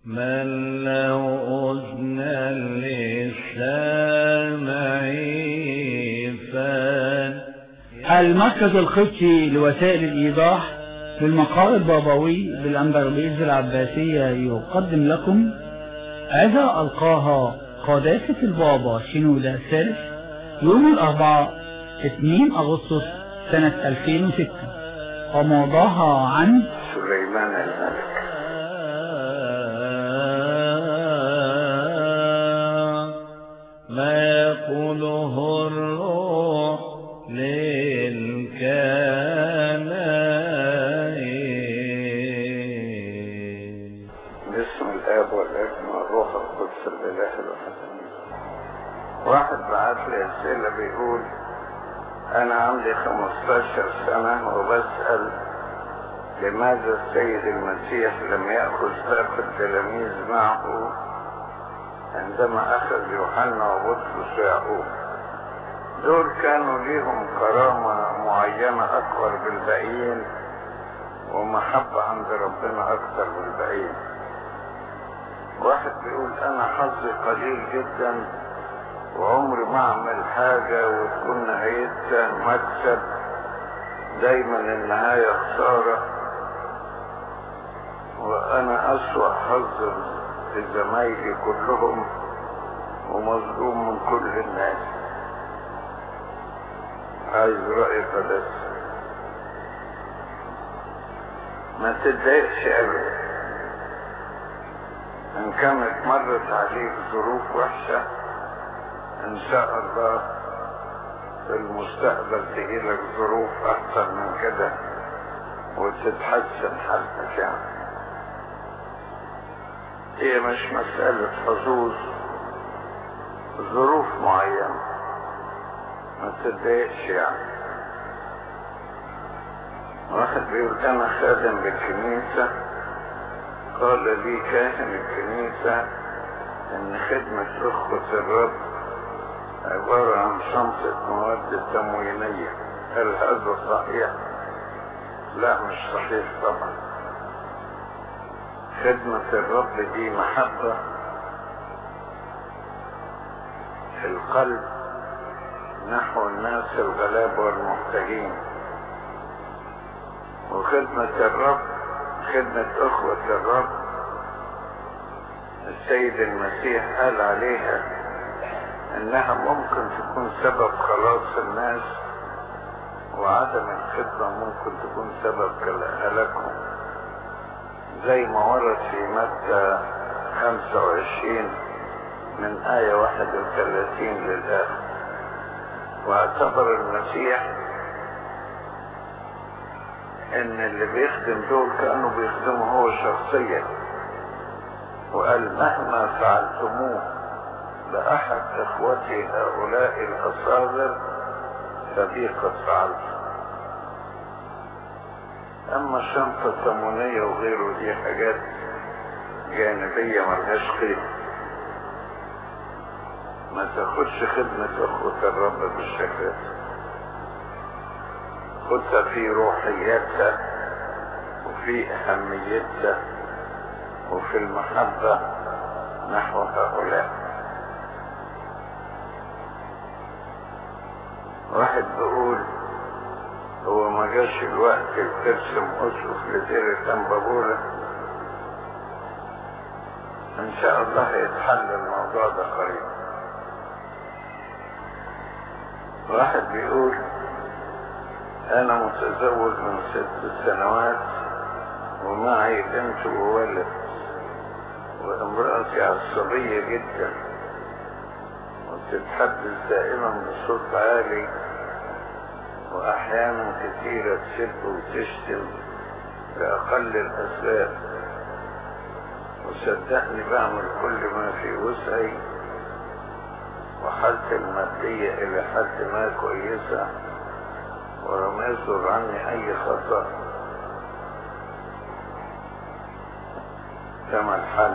من له أذنا للسامع فان المركز الخطي لوسائل الإيضاح في المقال البابوي بالأنبربيز العباسية يقدم لكم عظة ألقاها قداسة البابا شنودة الثالث يوم الأربعاء 2 أغسطس سنة 2006 وموضوعها عن سليمان الملك ما يقوله الروح للكنائن باسم الاب والابن والروح القدس الاله الواحد واحد بعت لي اسئله بيقول انا عندي 15 سنه وبسال لماذا السيد المسيح لم ياخذ باقي التلاميذ معه عندما اخذ يوحنا وبطرس ويعقوب دول كانوا ليهم كرامة معينة أكبر بالباقيين ومحبة عند ربنا أكثر بالباقيين واحد بيقول أنا حظي قليل جدا وعمري ما أعمل حاجة وتكون نهايتها مكسب دايما النهاية خسارة وأنا أسوأ حظ لزمايلي كلهم ومظلوم من كل الناس عايز رأي قدس ما تتضايقش ابدا ان كانت مرت عليك ظروف وحشة ان شاء الله في المستقبل تجيلك ظروف احسن من كده وتتحسن حالتك يعني هي مش مسألة حظوظ ظروف معينة ما تتضايقش يعني واحد بيقول انا خادم بالكنيسة قال لي كاهن الكنيسة ان خدمة اخوة الرب عبارة عن شنطة مواد تموينية هل هذا صحيح؟ لا مش صحيح طبعا خدمة الرب دي محبة في القلب نحو الناس الغلاب والمحتاجين وخدمة الرب خدمة أخوة الرب السيد المسيح قال عليها إنها ممكن تكون سبب خلاص الناس وعدم الخدمة ممكن تكون سبب هلاكهم زي ما ورد في متى 25 من آية 31 للآخر واعتبر المسيح ان اللي بيخدم دول كانوا بيخدموا هو شخصيا وقال مهما فعلتموه لاحد اخوتي هؤلاء الاصاغر فبي قد فعلت اما الشنطه التموينيه وغيره دي حاجات جانبيه ملهاش قيمه ما تاخدش خدمة اخوة الرب بالشكل ده خدها في روحياتها وفي اهميتها وفي المحبة نحو هؤلاء واحد بيقول هو ما جاش الوقت ترسم اسقف لدير الانبابولة ان شاء الله يتحل الموضوع ده قريب واحد بيقول انا متزوج من ست سنوات ومعي بنت وولد وامرأتي عصبية جدا وتتحدث دائما بصوت عالي واحيانا كثيرة تسب وتشتم بأقل الأسباب وصدقني بعمل كل ما في وسعي وحالتي المادية إلى حد ما كويسة ولم يصدر عني أي خطأ كما الحل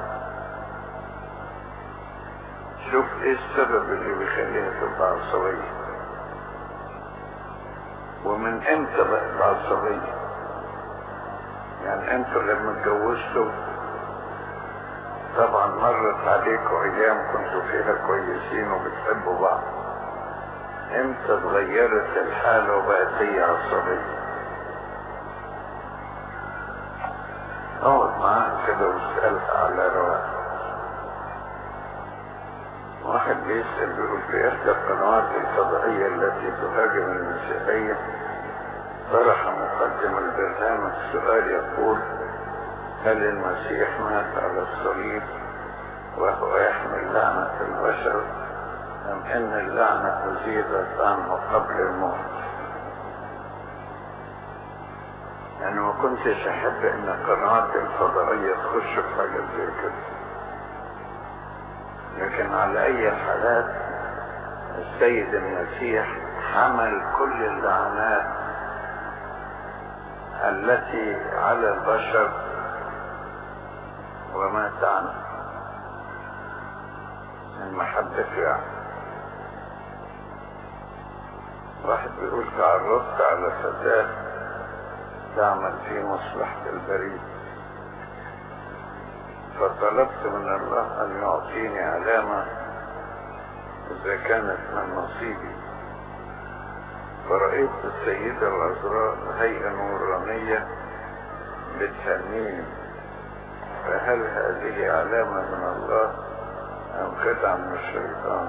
شوف ايه السبب اللي بيخليها تبقى عصبية ومن امتى بقت عصبية يعني انتوا لما اتجوزتوا طبعا مرت عليكم ايام كنتوا فيها كويسين وبتحبوا بعض امتى اتغيرت الحالة وبقت هي عصبية اقعد معاها كده واسألها على رواق واحد بيسأل بيقول في إحدى القنوات الفضائية التي تهاجم المسيحية طرح مقدم البرنامج سؤال يقول هل المسيح مات على الصليب وهو يحمل لعنة البشر أم أن اللعنة أزيلت عنه قبل الموت أنا ما كنتش أحب إن القنوات الفضائية تخش في حاجة زي كده لكن على أي الحالات السيد المسيح حمل كل اللعنات التي على البشر ومات عنه من محبته يعني واحد بيقول تعرفت على فتاة تعمل في مصلحة البريد فطلبت من الله أن يعطيني علامة إذا كانت من نصيبي فرأيت السيدة العذراء هيئة نورانية بتهنيني فهل هذه علامة من الله أم خدعة من الشيطان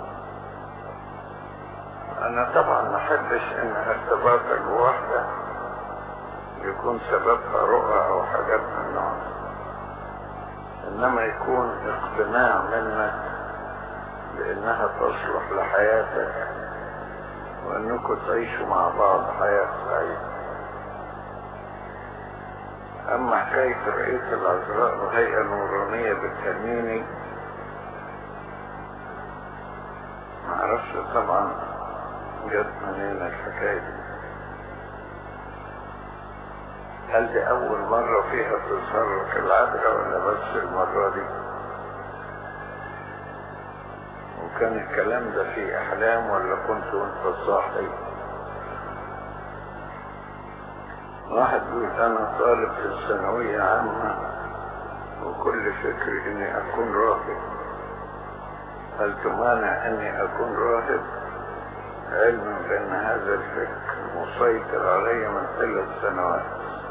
أنا طبعا ما أحبش إن ارتباطك بواحدة يكون سببها رؤى أو حاجات من النوع إنما يكون اقتناع منك بإنها تصلح لحياتك وإنكم تعيشوا مع بعض حياة سعيدة أما حكاية رئيس العذراء وهيئة نورانية بتهنيني معرفش طبعا جت منين الحكاية دي هل دي أول مرة فيها تظهر لك العذراء ولا بس المرة دي؟ وكان الكلام ده في أحلام ولا كنت وأنت صاحي؟ واحد بيقول أنا طالب في الثانوية عامة وكل فكري إني أكون راهب هل تمانع إني أكون راهب علما بأن هذا الفكر مسيطر علي من ثلاث سنوات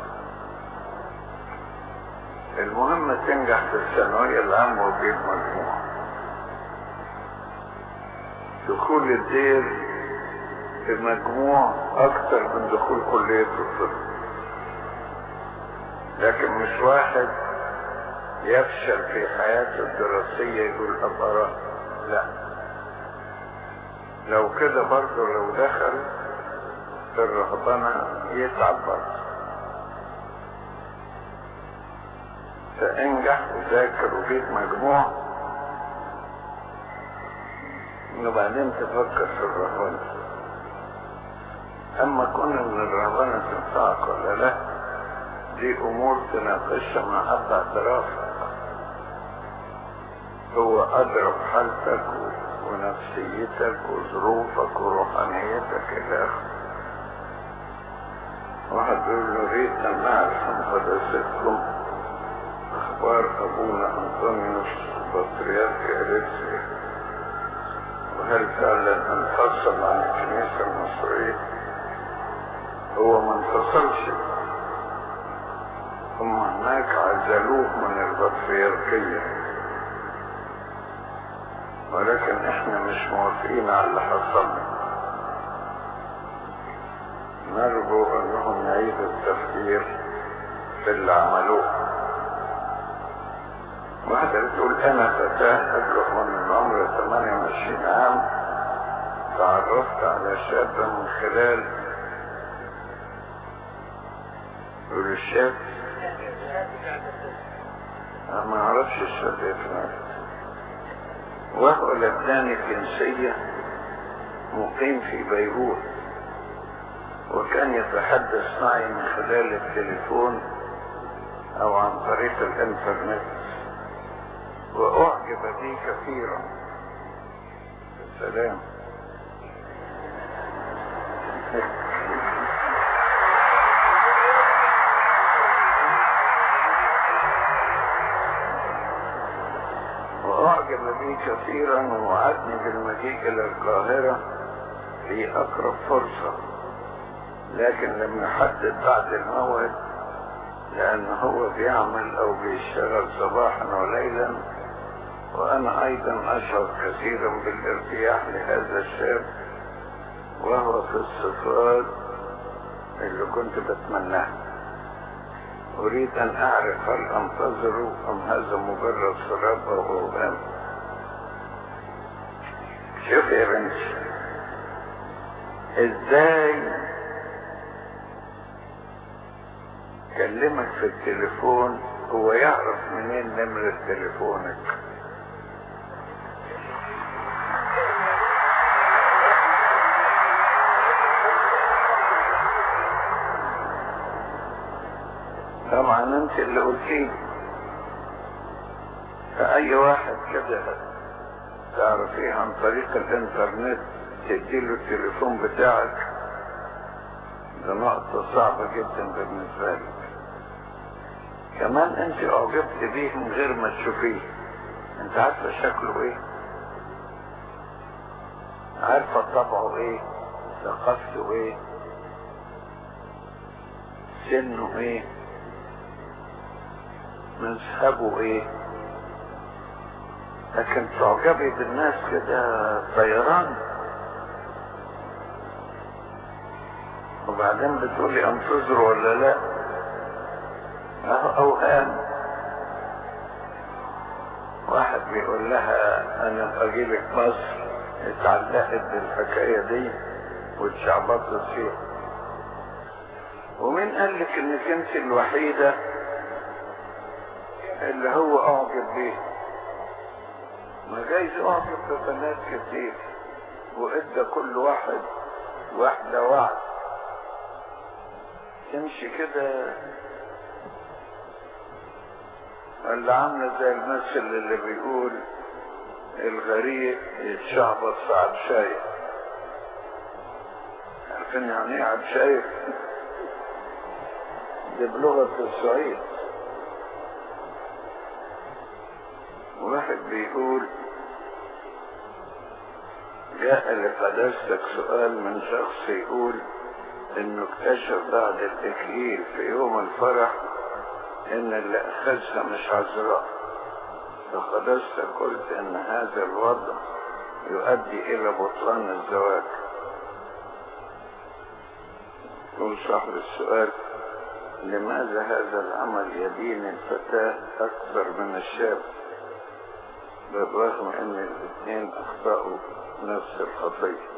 المهم تنجح في الثانوية العامة وتجيب مجموع دخول الدير بمجموع أكثر من دخول كلية الطب لكن مش واحد يفشل في حياته الدراسية يقول أبقى لا لو كده برضه لو دخل في الرهبنة يتعب برضه فانجح وذاكر وجيب مجموع وبعدين تفكر في الرهبنة اما كون ان الرهبنة تنفعك ولا لا دي امور تناقشها مع اب اعترافك هو ادرك حالتك ونفسيتك وظروفك وروحانيتك الى اخره واحد بيقول له ريت ان نعرف مقدستكم اخبار ابونا انطونيوس بطريرك اريتريا وهل فعلا انفصل عن الكنيسة المصرية هو ما انفصلش هم هناك عزلوه من البطريركية ولكن احنا مش موافقين على اللي حصل نرجو انهم يعيدوا التفكير في اللي عملوه واحدة بتقول انا فتاة ابلغ من العمر 28 عام تعرفت على شابة من خلال يقول الشاب أنا ما اعرفش الشاب يفعل وهو لبناني الجنسية مقيم في بيروت وكان يتحدث معي من خلال التليفون او عن طريق الانترنت واعجب بي كثيرا سلام أعجب بي كثيرا ووعدني بالمجيء إلى القاهرة في أقرب فرصة لكن لم يحدد بعد الموعد لأن هو بيعمل أو بيشتغل صباحا وليلا وأنا أيضا أشعر كثيرا بالارتياح لهذا الشاب وهو في الصفات اللي كنت بتمناها أريد أن أعرف هل أنتظره أم هذا مجرد سراب أو أوهام شوف يا بنتي إزاي كلمك في التليفون هو يعرف منين نمرة تليفونك طبعا انت اللي قلتيه فأي واحد كده تعرفيه عن طريق الانترنت تديله التليفون بتاعك ده نقطة صعبة جدا بالنسبة لك كمان انت اعجبت بيه من غير ما تشوفيه انت عارفة شكله ايه عارفة طبعه ايه ثقافته ايه سنه ايه مذهبه ايه لكن تعجبي بالناس كده طيران وبعدين بتقولي انتظروا ولا لا اهو اوهام واحد بيقول لها انا اجيلك مصر اتعلقت بالحكاية دي واتشعبطت فيها ومين قال لك انك انت الوحيدة اللي هو اعجب بيه ما جايز اعجب ببنات كتير وادى كل واحد واحدة وعد تمشي كده اللي عاملة زي المثل اللي بيقول الغريق يتشعبط في عبشاية عارفين يعني ايه عبشاية؟ دي بلغة الصعيد واحد بيقول جاء لقداستك سؤال من شخص يقول انه اكتشف بعد التكليل في يوم الفرح ان اللي اخذها مش عذراء فقداستك قلت ان هذا الوضع يؤدي الى بطلان الزواج يقول صاحب السؤال لماذا هذا العمل يدين الفتاة اكثر من الشاب بالرغم ان الاثنين اخطأوا نفس الخطية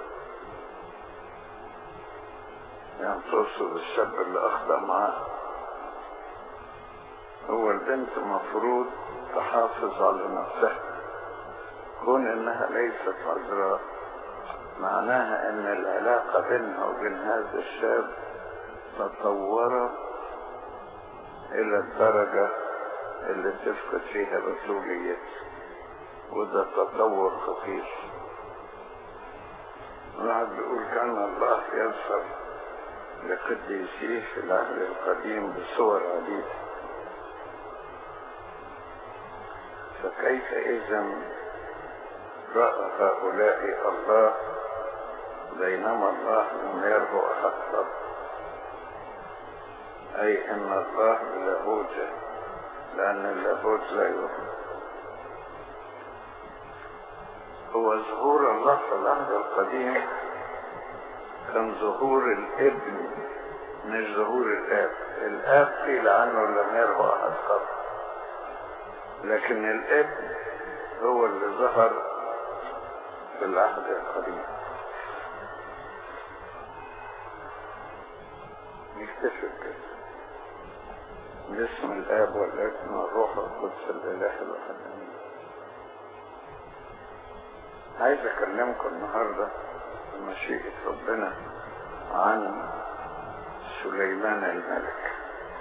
يعني تقصد الشاب اللي اخطأ معاه هو البنت مفروض تحافظ على نفسها كون انها ليست عذراء معناها ان العلاقة بينها وبين هذا الشاب تطورت الى الدرجة اللي تفقد فيها بطوليتها وده تطور خطير واحد بيقول كان الله يظهر لقديسيه في العهد القديم بصور عديدة فكيف إذا رأى هؤلاء الله بينما الله لم يره أحد قط أي أن الله بلاهوته لأن اللاهوت لا يرى هو ظهور الله في العهد القديم كان ظهور الابن مش ظهور الاب الاب قيل عنه لم يره احد قط لكن الابن هو اللي ظهر في العهد القديم نكتشف كده باسم الاب والابن والروح القدس الاله الواحد امين عايز اكلمكم النهارده بمشيئة ربنا عن سليمان الملك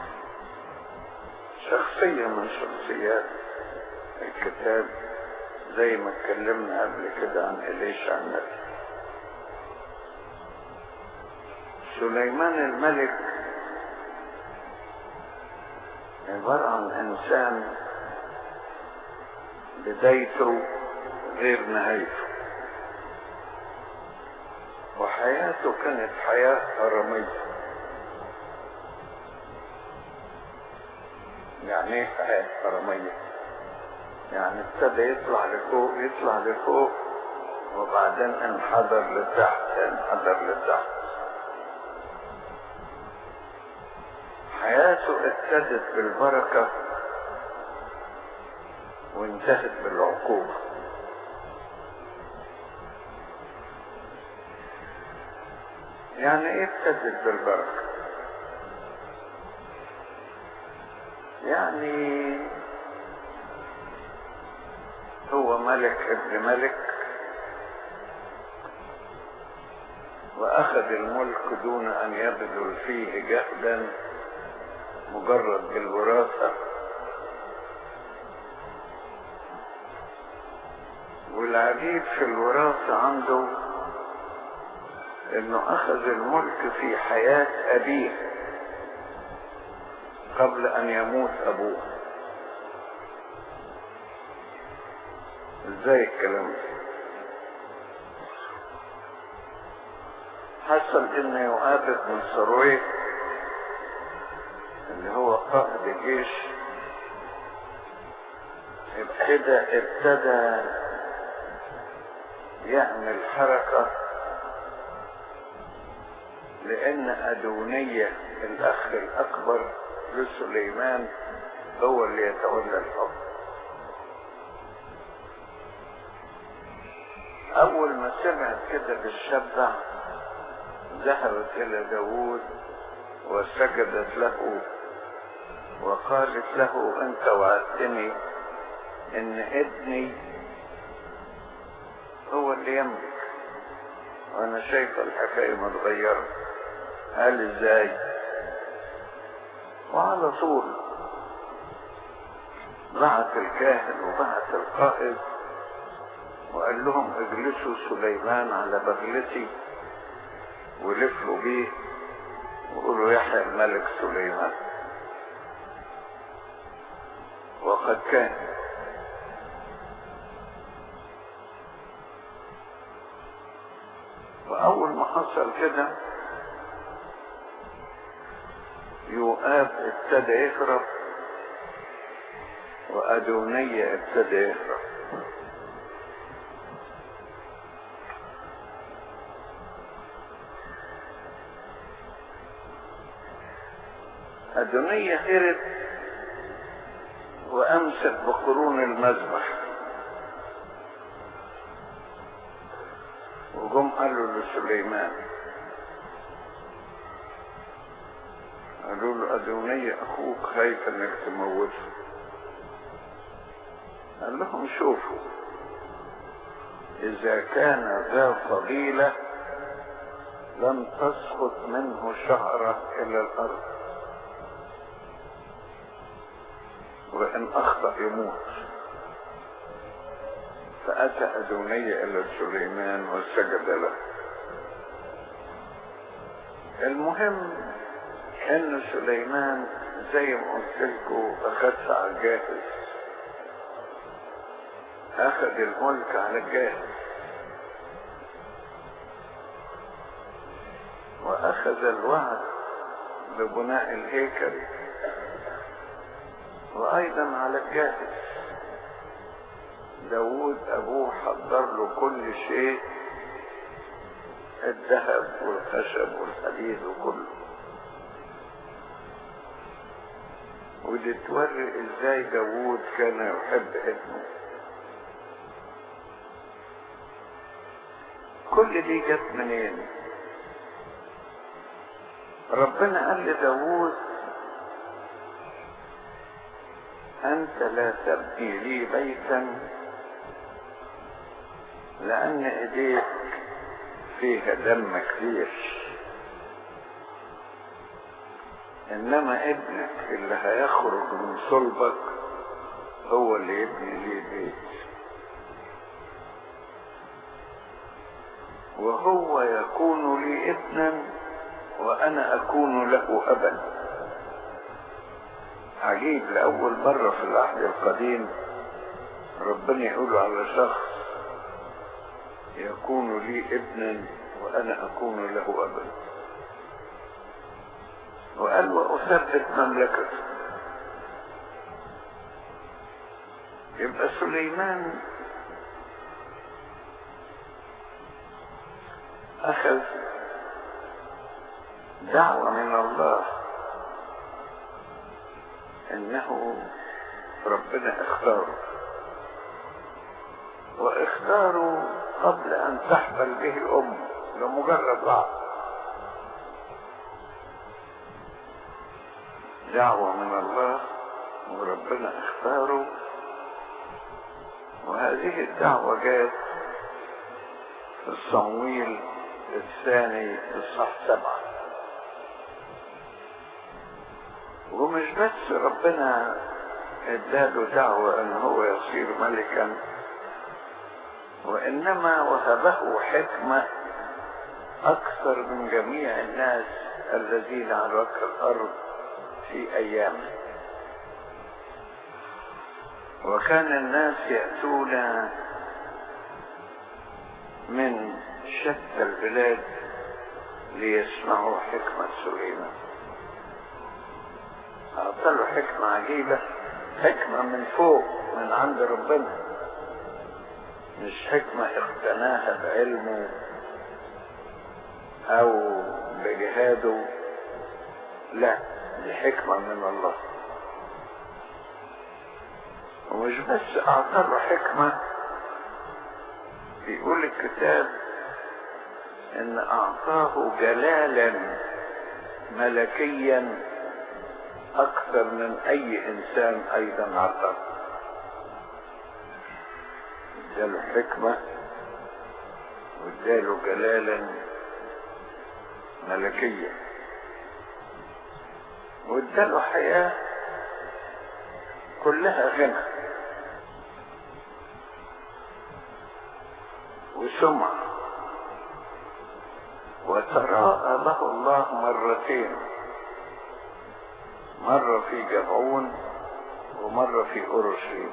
شخصية من شخصيات الكتاب زي ما اتكلمنا قبل كده عن إليشع النبي سليمان الملك عبارة عن إنسان بدايته غير نهايته وحياته كانت حياة هرمية يعني ايه حياة هرمية يعني ابتدى يطلع لفوق يطلع لفوق وبعدين انحدر لتحت انحدر لتحت حياته ابتدت بالبركة وانتهت بالعقوبة يعني ايه ابتدت بالبركة يعني هو ملك ابن ملك واخذ الملك دون ان يبذل فيه جهدا مجرد بالوراثة والعجيب في الوراثة عنده انه اخذ الملك في حياة ابيه قبل ان يموت ابوه ازاي الكلام ده حصل ان يؤابد من سرويه اللي هو قائد الجيش ابتدى ابتدى يعمل حركة لأن أدونية الأخ الأكبر لسليمان هو اللي يتولى الحكم أول ما سمعت كده بالشبع ذهبت إلى داوود وسجدت له وقالت له أنت وعدتني إن ابني هو اللي يملك وأنا شايفة الحكاية متغيرة قال إزاي وعلى طول بعت الكاهن وبعت القائد وقال لهم اجلسوا سليمان على بغلتي ولفوا بيه وقولوا يحيى الملك سليمان وقد كان وأول ما حصل كده يؤاب ابتدى يهرب وأدونية ابتدى يهرب أدونية هرب وأمسك بقرون المذبح وجم قالوا لسليمان قالوا له أدونية أخوك خايف إنك تموته قال لهم شوفوا إذا كان ذا فضيلة لم تسقط منه شعرة إلى الأرض وإن أخطأ يموت فأتى أدونية إلى سليمان وسجد له المهم إن سليمان زي ما قلت لكم أخذ على الجاهز أخذ الملك على الجاهز وأخذ الوعد ببناء الهيكل وأيضا على الجاهز داود أبوه حضر له كل شيء الذهب والخشب والحديد وكله ودي توري ازاي داود كان يحب ابنه كل دي جت منين ربنا قال لداود أنت لا تبني لي بيتا لأن إيديك فيها دم كتير إنما ابنك اللي هيخرج من صلبك هو اللي يبني لي بيت وهو يكون لي ابنا وأنا أكون له أبا عجيب لأول مرة في العهد القديم ربنا يقول على شخص يكون لي ابنا وانا اكون له ابا وقال واثبت مملكته يبقى سليمان اخذ دعوة من الله انه ربنا اختاره واختاره قبل ان تحفل به الام لمجرد بعض دعوة من الله وربنا اختاره وهذه الدعوة جاءت في الصمويل الثاني الصح سبعة ومش بس ربنا اداله دعوة ان هو يصير ملكا وانما وهبه حكمة اكثر من جميع الناس الذين على وجه الارض في ايامه وكان الناس يأتون من شتى البلاد ليسمعوا حكمة سليمان أعطى حكمة عجيبة حكمة من فوق من عند ربنا مش حكمة اقتناها بعلمه أو بجهاده لا دي حكمة من الله ومش بس أعطى له حكمة بيقول الكتاب إن أعطاه جلالا ملكيا أكثر من أي إنسان أيضا عطاه اداله حكمة واداله جلالا ملكيا واداله حياة كلها غنى وسمعة وتراءى له الله مرتين مرة في جبعون ومرة في أورشليم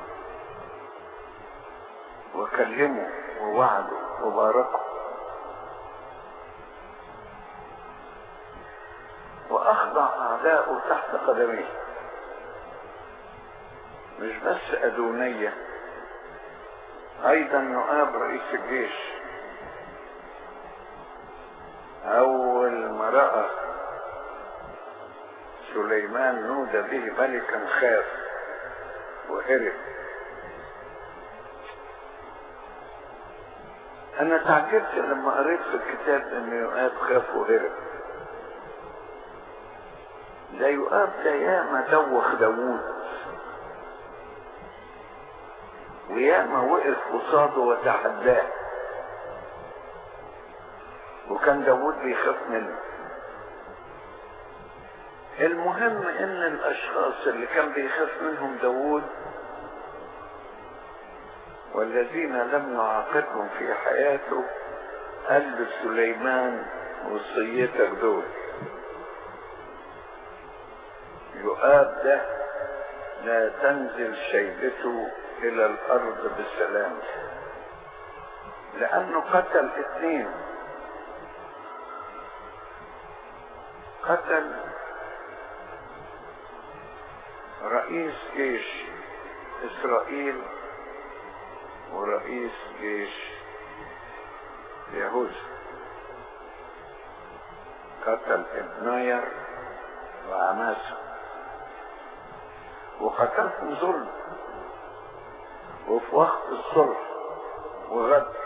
وكلمه ووعده وباركه وأخضع أعداؤه تحت قدميه مش بس أدونية أيضا يؤاب رئيس الجيش أول ما رأى سليمان نودى به ملكا خاف وهرب أنا تعجبت لما قريت في الكتاب إن يؤاب خاف وهرب ده يؤاب ده ياما دوخ داوود وياما وقف قصاده وتحداه وكان داوود بيخاف منه المهم ان الاشخاص اللي كان بيخاف منهم داوود والذين لم يعاقبهم في حياته قال لسليمان وصيتك دول يؤاب ده لا تنزل شيبته الى الارض بسلام لانه قتل اثنين قتل رئيس جيش اسرائيل ورئيس جيش يهوذا قتل ابناير وعماسه وقتلهم ظلم وفي وقت الصلح وغدر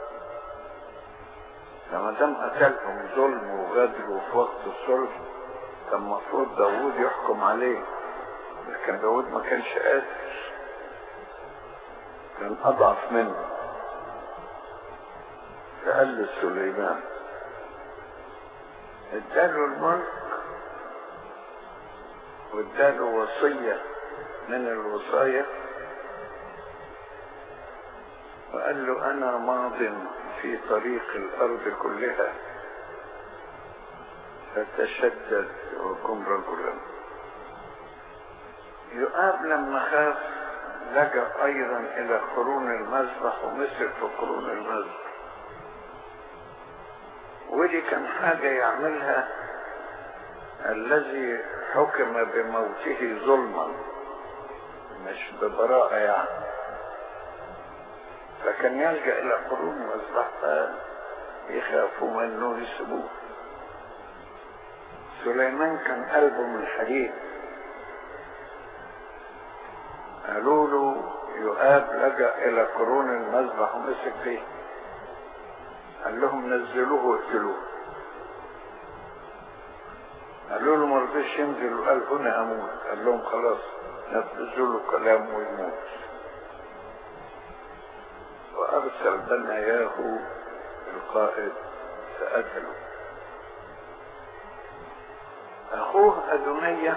لما دام قتلهم ظلم وغدر وفي وقت الصلح كان المفروض داوود يحكم عليه لكن داوود ما كانش قادر كان اضعف منه فقال لسليمان اداله الملك واداله وصية من الوصايا وقال له انا ماض في طريق الارض كلها فتشدد وكن رجلا يؤاب لما خاف لجأ أيضا إلى قرون المذبح ومسك في قرون المذبح ودي كان حاجة يعملها الذي حكم بموته ظلما مش ببراءة يعني فكان يلجأ إلى قرون المذبح يخافوا منه يسيبوه سليمان كان قلبه من حديد قالوا له يؤاب لجأ إلى قرون المذبح ومسك فيه قال لهم نزلوه واقتلوه قالوا له ما رضيش ينزل وقال هنا اموت قال لهم خلاص نفذوا له كلامه ويموت وارسل بناياه القائد فقتله اخوه ادونية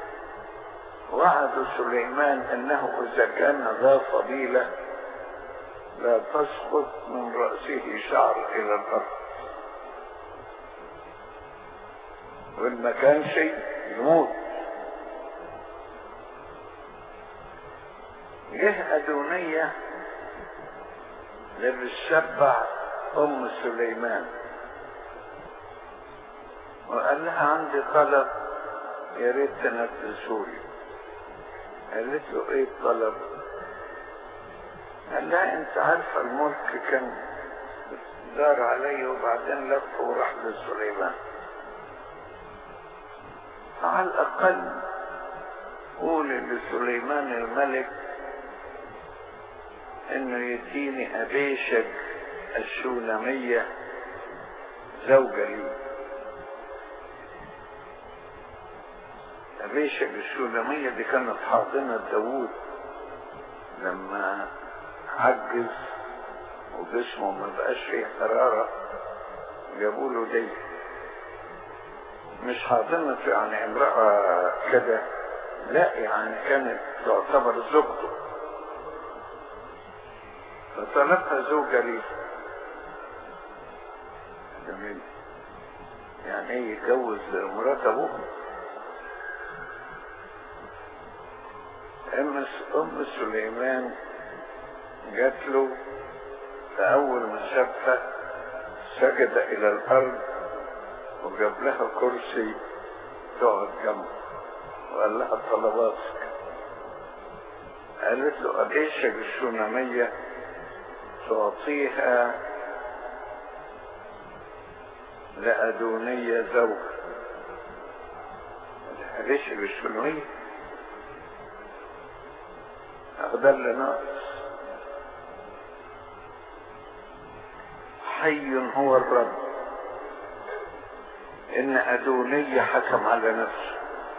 وعد سليمان انه اذا كان ذا فضيلة لا تسقط من رأسه شعر الى الارض وإن ما كانش يموت جه أدونية للشبع أم سليمان وقال لها عندي طلب يا ريت تنفذهولي قالت له ايه الطلب قال لها انت عارفه الملك كان دار علي وبعدين لف وراح لسليمان على الأقل قولي لسليمان الملك انه يديني ابيشج الشونمية زوجة لي ابيشج الشونمية دي كانت حاضنة داوود لما عجز وجسمه ما بقاش فيه حرارة جابوا له دي مش حاضنة يعني امرأة كده لا يعني كانت تعتبر زوجته فطلبها زوجة ليه جميل يعني ايه يتجوز مرات ابوه ام ام سليمان جات له فاول ما شافها سجد الى الارض وجاب لها كرسي تقعد جنبه وقال لها طلباتك قالت له أبيشك الشونامية تعطيها لأدونية زوج أبيشك الشونامية ده اللي ناقص حي هو الرب ان ادونية حكم على نفسه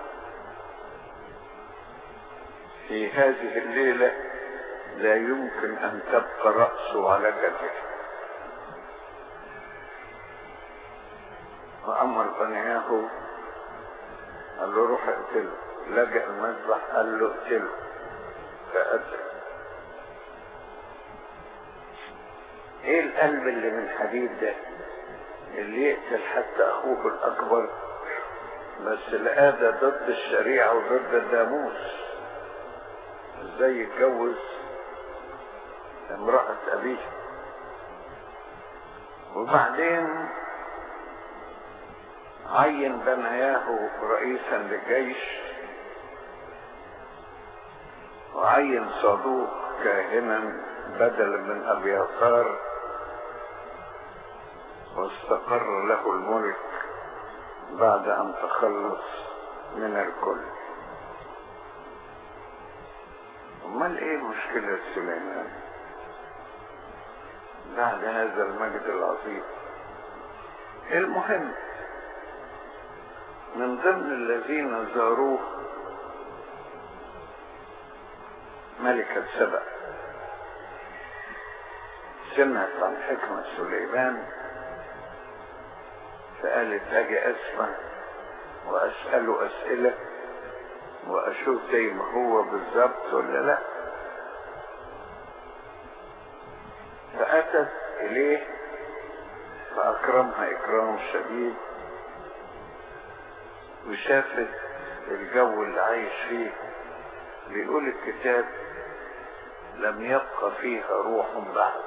في هذه الليلة لا يمكن ان تبقى رأسه على كتفه وامر بنياه قال له روح اقتله لجأ المذبح قال له اقتله فقتل ايه القلب اللي من حديد ده اللي يقتل حتى اخوه الاكبر بس الآدة ضد الشريعة وضد الناموس ازاي يتجوز امرأة ابيه وبعدين عين بنياه رئيسا للجيش وعين صدوق كاهنا بدلا من ابياثار واستقر له الملك بعد ان تخلص من الكل امال ايه مشكلة سليمان بعد هذا المجد العظيم المهم من ضمن الذين زاروه ملكة سبأ سمعت عن حكمة سليمان فقالت اجي اسمع واسأله اسئلة واشوف زي ما هو بالظبط ولا لا فاتت اليه فاكرمها اكرام شديد وشافت الجو اللي عايش فيه بيقول الكتاب لم يبقى فيها روح بعد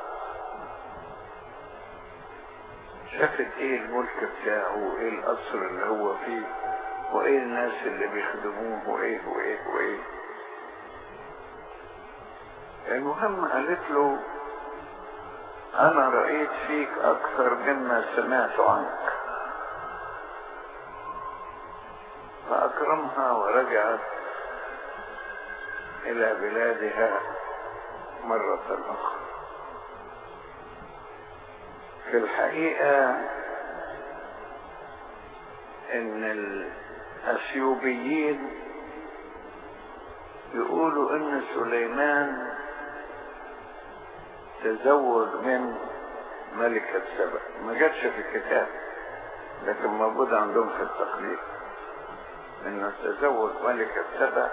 شافت ايه الملك بتاعه وايه القصر اللي هو فيه وايه الناس اللي بيخدموه وايه وايه وايه المهم قالت له انا رأيت فيك اكثر مما سمعت عنك فاكرمها ورجعت الى بلادها مرة اخرى في الحقيقة ان الاثيوبيين يقولوا ان سليمان تزوج من ملكة سبأ ما جاتش في الكتاب لكن موجود عندهم في التقليد انه تزوج ملكة سبأ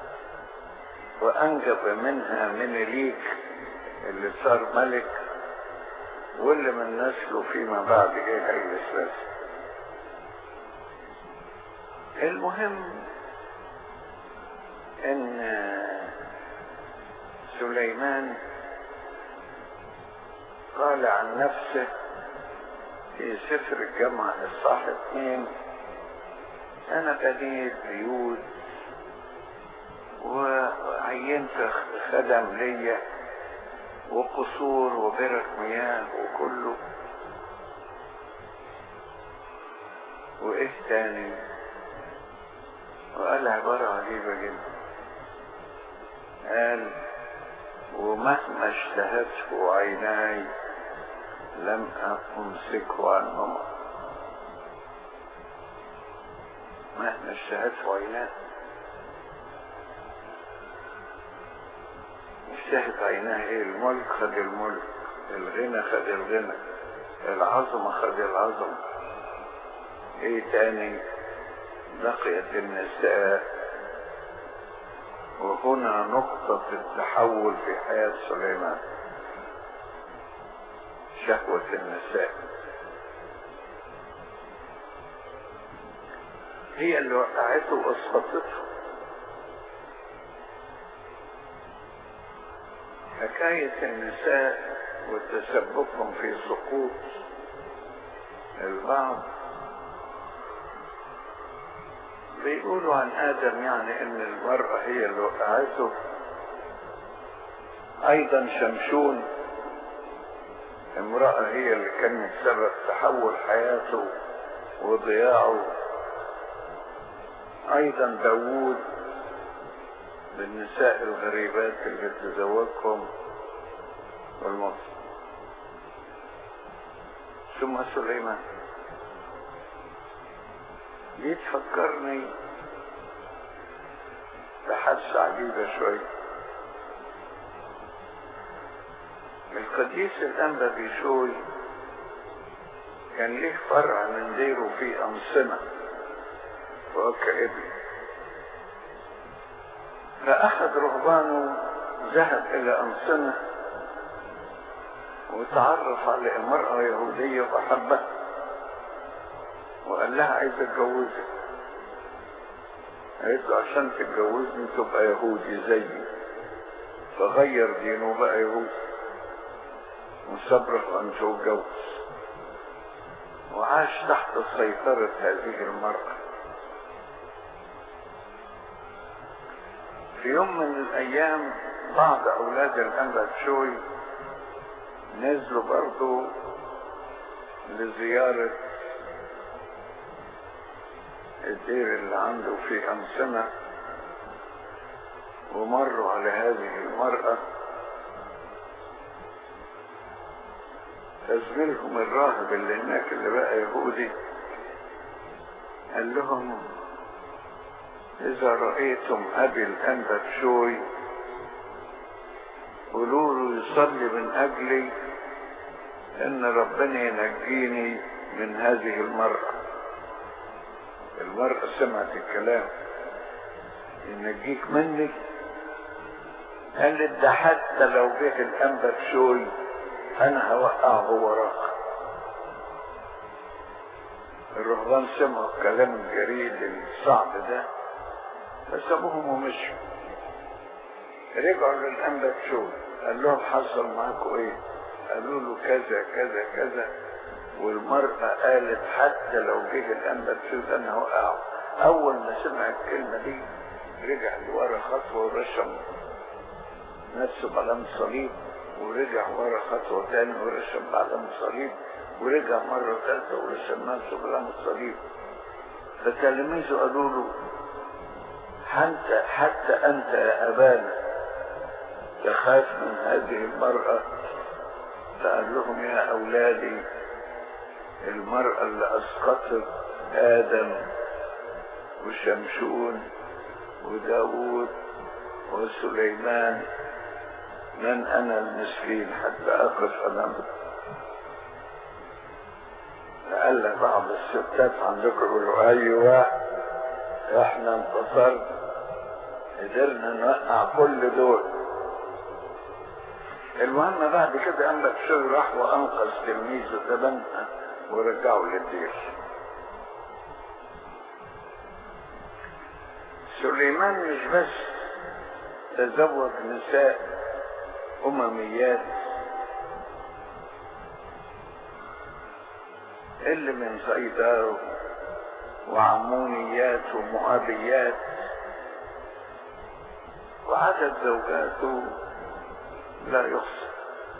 وانجب منها منيليك اللي صار ملك واللي من نسله فيما بعد جه الاساس المهم ان سليمان قال عن نفسه في سفر الجامعة الصح اثنين انا بنيت بيوت وعينت خدم ليا وقصور وبرك مياه وكله وايه تاني وقال عبارة عجيبة جدا قال ومهما اشتهته عيناي لم أمسكه عنهما مهما اشتهته عيناي اشتهت عيناه ايه الملك خد الملك الغنى خد الغنى العظمة خد العظمة ايه تاني بقيت النساء وهنا نقطة التحول في حياة سليمان شهوة النساء هي اللي وقعته واسقطته حكاية النساء وتسببهم في سقوط البعض بيقولوا عن آدم يعني إن المرأة هي اللي وقعته أيضا شمشون امرأة هي اللي كانت سبب تحول حياته وضياعه أيضا داوود بالنساء الغريبات اللي تزوجهم والموت ثم سليمان دي تفكرني بحادثة عجيبة شوية القديس الأنبا بيشوي كان ليه فرع من ديره في أنصنة وهو كابن فأحد رهبانه ذهب إلى أنصنة وتعرف على امرأة يهودية وأحبها وقال لها عايز اتجوزك قالت له عشان تتجوزني تبقى يهودي زيي فغير دينه بقى يهودي وصبر أن تتجوز وعاش تحت سيطرة هذه المرأة في يوم من الأيام بعض أولاد الأنبا بشوي نزلوا برضو لزيارة الدير اللي عنده في أمسنة ومروا على هذه المرأة فزميلهم الراهب اللي هناك اللي بقى يهودي قال لهم إذا رأيتم أبي الأنبا بشوي قولوا له يصلي من أجلي إن ربنا ينجيني من هذه المرأة المرأة سمعت الكلام ينجيك مني قالت ده حتى لو جه الأنبا بشوي أنا هوقعه وراك الرهبان سمعوا الكلام الجريد الصعب ده فسابوهم ومشوا رجعوا للأنبا بشوي قال لهم حصل معاكم ايه قالوا له كذا كذا كذا والمرأة قالت حتى لو جه الأنبا تشوف أنا وقعه أول ما سمع الكلمة دي رجع لورا خطوة ورشم نفسه بعلامة صليب ورجع ورا خطوة تاني ورشم بعلامة صليب ورجع مرة ثالثة ورشم نفسه بعلامة صليب فتلاميذه قالوا له حتى حتى أنت يا أبانا تخاف من هذه المرأة فقال لهم يا أولادي المرأة اللي أسقطت آدم وشمشون وداوود وسليمان من أنا المسكين حتى أقف أمامه لعل بعض الستات عندكم يقولوا أيوة إحنا انتصرنا قدرنا نوقع كل دول المهم بعد كده أنبت شو راح وأنقذ تلميذه ده بنها ورجعه للدير سليمان مش بس تزوج نساء أمميات اللي من صيدا وعمونيات ومؤابيات وعدد زوجاته لا يحصى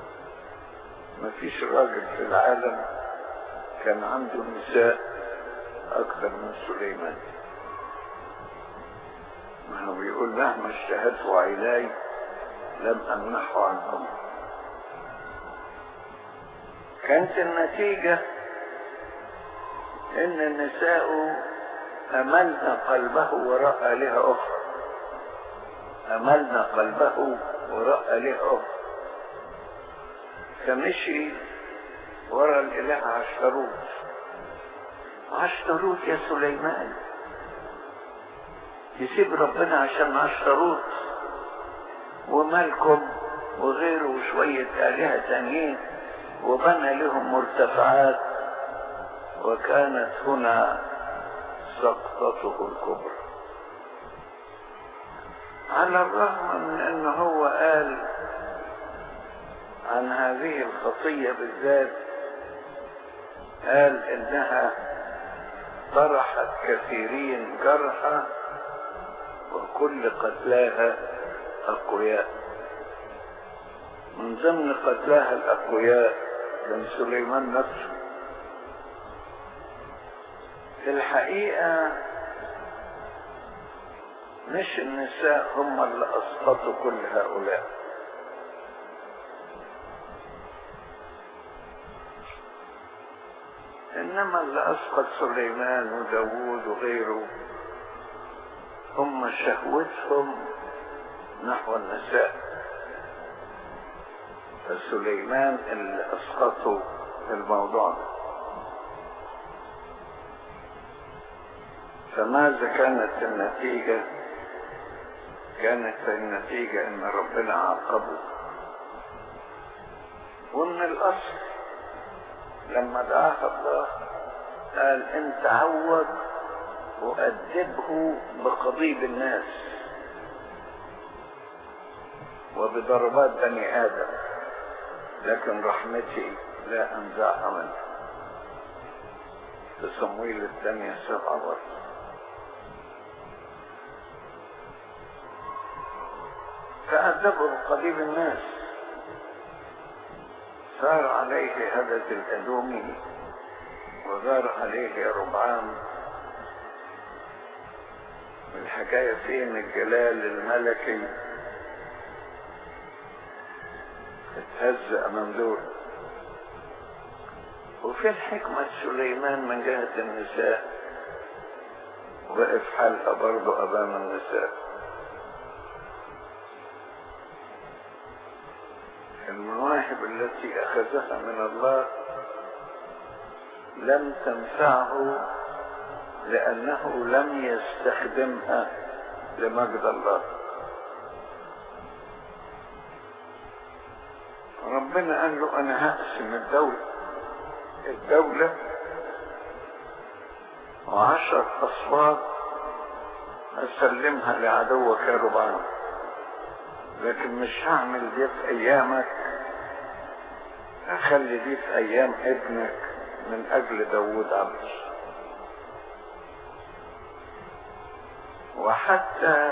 مفيش راجل في العالم كان عنده نساء أكثر من سليمان ما هو بيقول مهما اشتهت عيناي لم أمنحه عنهم كانت النتيجة إن النساء أملن قلبه وراء آلهة أخرى أملن قلبه وراء آلهة أخرى فمشي ورا الإله عشتروت عشتروت يا سليمان يسيب ربنا عشان عشتروت ومالكم وغيره وشوية آلهة تانيين وبنى لهم مرتفعات وكانت هنا سقطته الكبرى على الرغم من انه هو قال عن هذه الخطية بالذات قال انها طرحت كثيرين جرحى وكل قتلاها اقوياء من ضمن قتلاها الاقوياء كان سليمان نفسه في الحقيقة مش النساء هم اللي اسقطوا كل هؤلاء انما اللي اسقط سليمان وداوود وغيره هم شهوتهم نحو النساء فسليمان اللي اسقطوا الموضوع ده فماذا كانت النتيجة كانت النتيجة ان ربنا عاقبه ومن الاصل لما دعاه الله قال انت عوض وأدبه بقضيب الناس وبضربات بني آدم لكن رحمتي لا أنزعها منه في صمويل الثانية سبعة برضه فأدبه بقضيب الناس صار عليه هدد الأدومي وغار عليه يا ربعان الحكاية فين الجلال الملكي اتهز أمام دول وفين حكمة سليمان من جهة النساء وقف حالها برضه أمام النساء المواهب التي أخذها من الله لم تنفعه لأنه لم يستخدمها لمجد الله ربنا قال له أنا هقسم الدولة الدولة وعشر أصوات أسلمها لعدوك يا ربعان لكن مش هعمل دي في ايامك هخلي دي في ايام ابنك من اجل داود عبد وحتى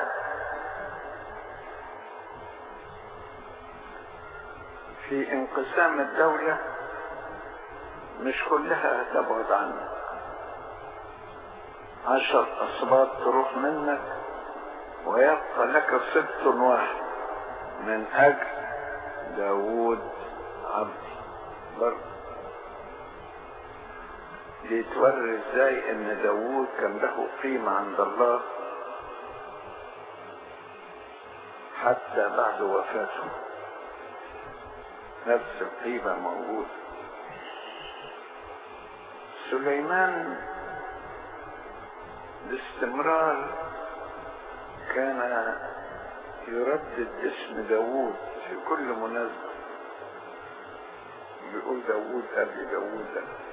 في انقسام الدولة مش كلها هتبعد عنك عشر أصباط تروح منك ويبقى لك سبط واحد من أجل داود عبدي برضه بيتوري ازاي ان داوود كان له قيمة عند الله حتى بعد وفاته نفس القيمة موجودة سليمان باستمرار كان يردد اسم داوود في كل مناسبة بيقول داوود أبي داوود أبي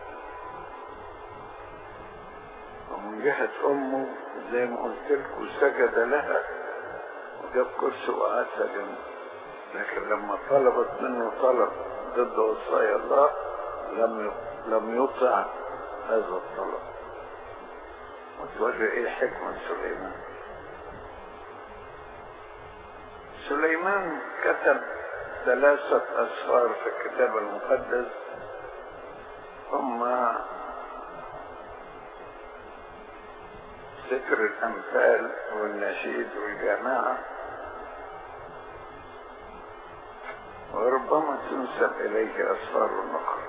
ومن جهة أمه زي ما قلت لكم سجد لها وجاب كرسي وقعدها جنبه لكن لما طلبت منه طلب ضد وصايا الله لم لم يطع هذا الطلب وتوري ايه حكمة سليمان سليمان كتب ثلاثة أسفار في الكتاب المقدس هم ذكر الأمثال والنشيد والجماعة وربما تنسب إليه أسفار النقر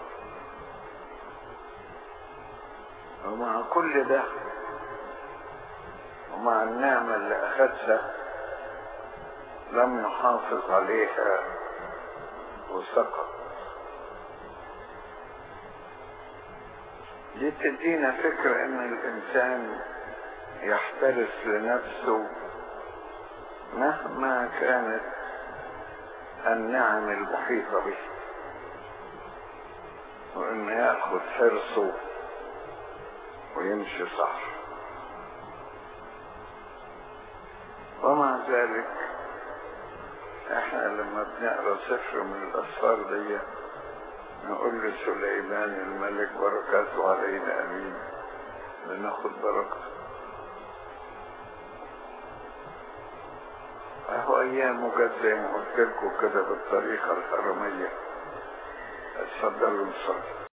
ومع كل ده ومع النعمة اللي أخذها لم يحافظ عليها وسقط دي تدينا فكرة ان الانسان يحترس لنفسه مهما كانت النعم المحيطة به وان ياخذ حرصه ويمشي صح ومع ذلك احنا لما بنقرا سفر من الاسفار دي نقول لسليمان الملك بركاته علينا امين لناخد بركته اهو ايامه جت زي ما قلت لكم كده بالطريقه الحراميه اتفضلوا نصلي